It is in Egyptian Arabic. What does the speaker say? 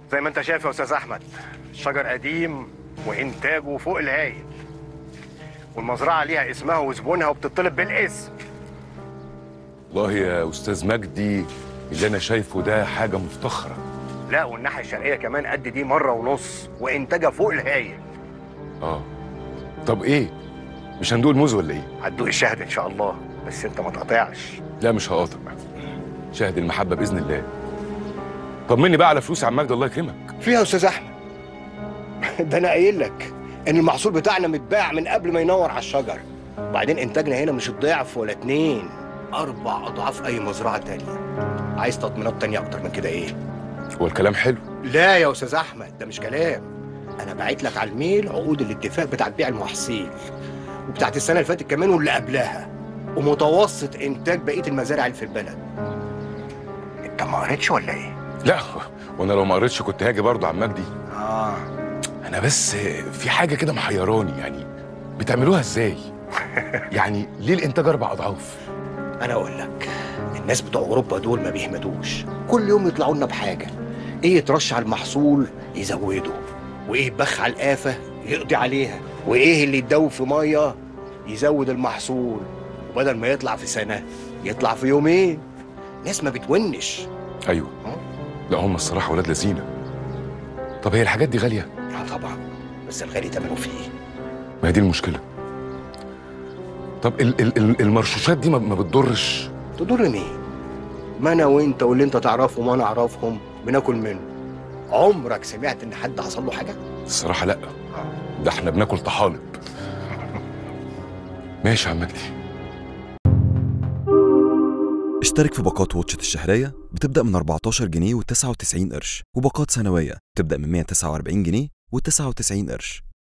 زي ما انت شايف يا استاذ احمد الشجر قديم وانتاجه فوق الهايل والمزرعه ليها اسمها وزبونها وبتطلب بالاسم والله يا استاذ مجدي اللي انا شايفه ده حاجه مفتخره لا والناحيه الشرقيه كمان قد دي مره ونص وانتاجها فوق الهايل اه طب ايه مش هندوق الموز ولا ايه هتدوق الشهد ان شاء الله بس انت ما تقطعش لا مش هقاطع شاهد المحبه باذن الله طمني بقى على فلوس يا عم مجدي الله يكرمك فيها يا استاذ احمد ده انا قايل لك ان المحصول بتاعنا متباع من قبل ما ينور على الشجر وبعدين انتاجنا هنا مش الضعف ولا اتنين اربع اضعاف اي مزرعه تانية عايز تطمينات تانية اكتر من كده ايه هو الكلام حلو لا يا استاذ احمد ده مش كلام انا باعت لك على الميل عقود الاتفاق بتاعت بيع المحاصيل وبتاعت السنه اللي فاتت كمان واللي قبلها ومتوسط انتاج بقيه المزارع اللي في البلد انت ما قريتش ولا ايه لا وانا لو ما قريتش كنت هاجي برضه يا عم مجدي اه انا بس في حاجه كده محيراني يعني بتعملوها ازاي يعني ليه الانتاج اربع اضعاف انا اقول لك الناس بتوع اوروبا دول ما بيهمدوش كل يوم يطلعوا لنا بحاجه ايه يترش على المحصول يزوده وايه يبخ على الآفة يقضي عليها وايه اللي يتدوب في ميه يزود المحصول وبدل ما يطلع في سنه يطلع في يومين ناس ما بتونش ايوه لا هم الصراحه ولاد لذينه طب هي الحاجات دي غاليه اه طبعا بس الغالي تمنه فيه ما هي دي المشكله طب ال ال ال المرشوشات دي ما, ما بتضرش تضر مين ما انا وانت واللي انت تعرفهم وانا اعرفهم بناكل منه عمرك سمعت ان حد حصل له حاجه الصراحه لا ده احنا بناكل طحالب ماشي يا عم مجدي اشترك في باقات واتشت الشهرية بتبدأ من 14 جنيه و99 قرش وباقات سنوية بتبدأ من 149 جنيه و99 قرش